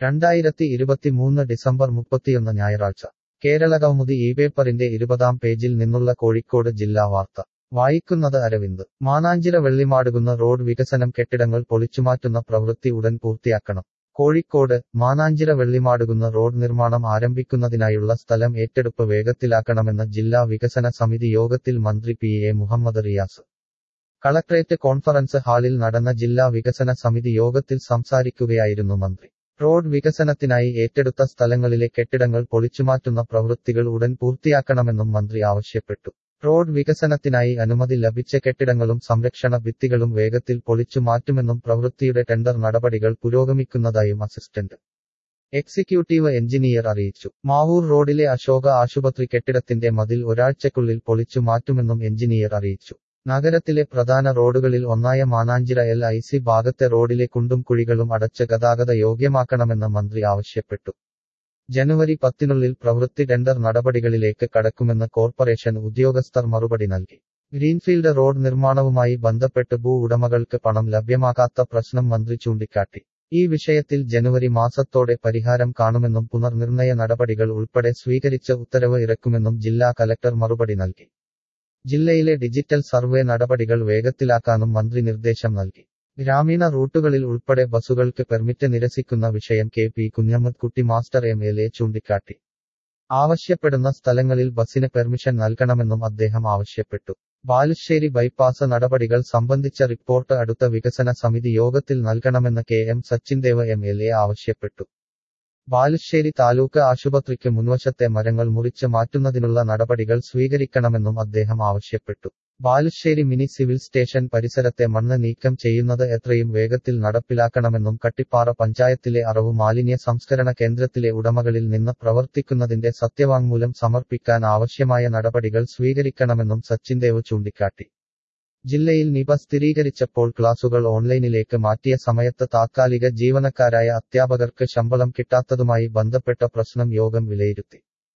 രണ്ടായിരത്തി ഇരുപത്തിമൂന്ന് ഡിസംബർ മുപ്പത്തിയൊന്ന് ഞായറാഴ്ച കേരള കൗമുദി ഈ പേപ്പറിന്റെ ഇരുപതാം പേജിൽ നിന്നുള്ള കോഴിക്കോട് ജില്ലാ വാർത്ത വായിക്കുന്നത് അരവിന്ദ് മാനാഞ്ചിറ വെള്ളിമാടുകുന്ന റോഡ് വികസനം കെട്ടിടങ്ങൾ പൊളിച്ചുമാറ്റുന്ന പ്രവൃത്തി ഉടൻ പൂർത്തിയാക്കണം കോഴിക്കോട് മാനാഞ്ചിറ വെള്ളിമാടുകുന്ന റോഡ് നിർമ്മാണം ആരംഭിക്കുന്നതിനായുള്ള സ്ഥലം ഏറ്റെടുപ്പ് വേഗത്തിലാക്കണമെന്ന് ജില്ലാ വികസന സമിതി യോഗത്തിൽ മന്ത്രി P A Muhammad Riyas collectorate conference ഹാളിൽ നടന്ന ജില്ലാ വികസന സമിതി യോഗത്തിൽ സംസാരിക്കുകയായിരുന്നു മന്ത്രി റോഡ് വികസനത്തിനായി ഏറ്റെടുത്ത സ്ഥലങ്ങളിലെ കെട്ടിടങ്ങൾ പൊളിച്ചുമാറ്റുന്ന പ്രവൃത്തികൾ ഉടൻ പൂർത്തിയാക്കണമെന്നും മന്ത്രി ആവശ്യപ്പെട്ടു റോഡ് വികസനത്തിനായി അനുമതി ലഭിച്ച കെട്ടിടങ്ങളും സംരക്ഷണ ഭിത്തികളും വേഗത്തിൽ പൊളിച്ചു മാറ്റുമെന്നും പ്രവൃത്തിയുടെ ടെൻഡർ നടപടികൾ പുരോഗമിക്കുന്നതായും അസിസ്റ്റന്റ് എക്സിക്യൂട്ടീവ് എഞ്ചിനീയർ അറിയിച്ചു മാവൂർ റോഡിലെ അശോക ആശുപത്രി കെട്ടിടത്തിന്റെ മതിൽ ഒരാഴ്ചക്കുള്ളിൽ പൊളിച്ചു മാറ്റുമെന്നും എഞ്ചിനീയർ അറിയിച്ചു നഗരത്തിലെ പ്രധാന റോഡുകളിൽ ഒന്നായ മാനാഞ്ചിറ എൽ ഐ സി ഭാഗത്തെ റോഡിലെ കുണ്ടും കുഴികളും അടച്ച് ഗതാഗത യോഗ്യമാക്കണമെന്ന് മന്ത്രി ആവശ്യപ്പെട്ടു ജനുവരി പത്തിനുള്ളിൽ പ്രവൃത്തി ടെൻഡർ നടപടികളിലേക്ക് കടക്കുമെന്ന് കോർപ്പറേഷൻ ഉദ്യോഗസ്ഥർ മറുപടി നൽകി ഗ്രീൻഫീൽഡ് റോഡ് നിർമ്മാണവുമായി ബന്ധപ്പെട്ട് ഭൂ ഉടമകൾക്ക് പണം ലഭ്യമാകാത്ത പ്രശ്നം മന്ത്രി ചൂണ്ടിക്കാട്ടി ഈ വിഷയത്തിൽ ജനുവരി മാസത്തോടെ പരിഹാരം കാണുമെന്നും പുനർനിർണയ നടപടികൾ ഉൾപ്പെടെ സ്വീകരിച്ച ഉത്തരവ് ഇറക്കുമെന്നും ജില്ലാ കലക്ടർ മറുപടി നൽകി ജില്ലയിലെ ഡിജിറ്റൽ സർവേ നടപടികൾ വേഗത്തിലാക്കാനും മന്ത്രി നിർദ്ദേശം നൽകി ഗ്രാമീണ റൂട്ടുകളിൽ ഉൾപ്പെടെ ബസുകൾക്ക് പെർമിറ്റ് നിരസിക്കുന്ന വിഷയം കെ പി കുഞ്ഞമ്മദ് കുട്ടി മാസ്റ്റർ എം എൽ എ ചൂണ്ടിക്കാട്ടി ആവശ്യപ്പെടുന്ന സ്ഥലങ്ങളിൽ ബസിന് പെർമിഷൻ നൽകണമെന്നും അദ്ദേഹം ആവശ്യപ്പെട്ടു ബാലുശ്ശേരി ബൈപ്പാസ് നടപടികൾ സംബന്ധിച്ച റിപ്പോർട്ട് അടുത്ത വികസന സമിതി യോഗത്തിൽ നൽകണമെന്ന് K M Sachin Dev M L A ആവശ്യപ്പെട്ടു ബാലുശ്ശേരി താലൂക്ക് ആശുപത്രിക്ക് മുൻവശത്തെ മരങ്ങൾ മുറിച്ച് മാറ്റുന്നതിനുള്ള നടപടികൾ സ്വീകരിക്കണമെന്നും അദ്ദേഹം ആവശ്യപ്പെട്ടു ബാലുശ്ശേരി മിനി സിവിൽ സ്റ്റേഷൻ പരിസരത്തെ മണ്ണ് നീക്കം ചെയ്യുന്നത് എത്രയും വേഗത്തിൽ നടപ്പിലാക്കണമെന്നും കട്ടിപ്പാറ പഞ്ചായത്തിലെ അറവു മാലിന്യ സംസ്കരണ കേന്ദ്രത്തിലെ ഉടമകളിൽ നിന്ന് പ്രവർത്തിക്കുന്നതിന്റെ സത്യവാങ്മൂലം സമർപ്പിക്കാൻ ആവശ്യമായ നടപടികൾ സ്വീകരിക്കണമെന്നും സച്ചിൻദേവ് ചൂണ്ടിക്കാട്ടി ജില്ലയിൽ നിപ സ്ഥിരീകരിച്ചപ്പോൾ ക്ലാസുകൾ ഓൺലൈനിലേക്ക് മാറ്റിയ സമയത്ത് താത്കാലിക ജീവനക്കാരായ അധ്യാപകർക്ക് ശമ്പളം കിട്ടാത്തതുമായി ബന്ധപ്പെട്ട പ്രശ്നം യോഗം വിലയിരുത്തി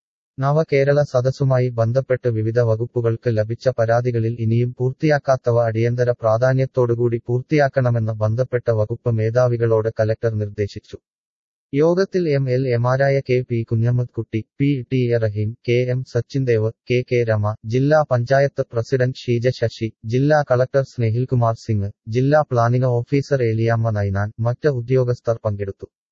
നവകേരള സദസ്സുമായി ബന്ധപ്പെട്ട് വിവിധ വകുപ്പുകൾക്ക് ലഭിച്ച പരാതികളിൽ ഇനിയും പൂർത്തിയാക്കാത്തവ അടിയന്തര പ്രാധാന്യത്തോടുകൂടി പൂർത്തിയാക്കണമെന്ന് ബന്ധപ്പെട്ട വകുപ്പ് മേധാവികളോട് കലക്ടർ നിർദ്ദേശിച്ചു യോഗത്തിൽ എം എൽ എമാരായ K P Kunhammad Kutty P T A Rahim K M Sachin Dev K K Rema ജില്ലാ പഞ്ചായത്ത് പ്രസിഡന്റ് ഷീജ ശശി ജില്ലാ കളക്ടർ സ്നേഹിൽകുമാർ സിംഗ് ജില്ലാ പ്ലാനിംഗ് ഓഫീസർ ഏലിയാമ്മ നൈനാൻ മറ്റ് ഉദ്യോഗസ്ഥർ പങ്കെടുത്തു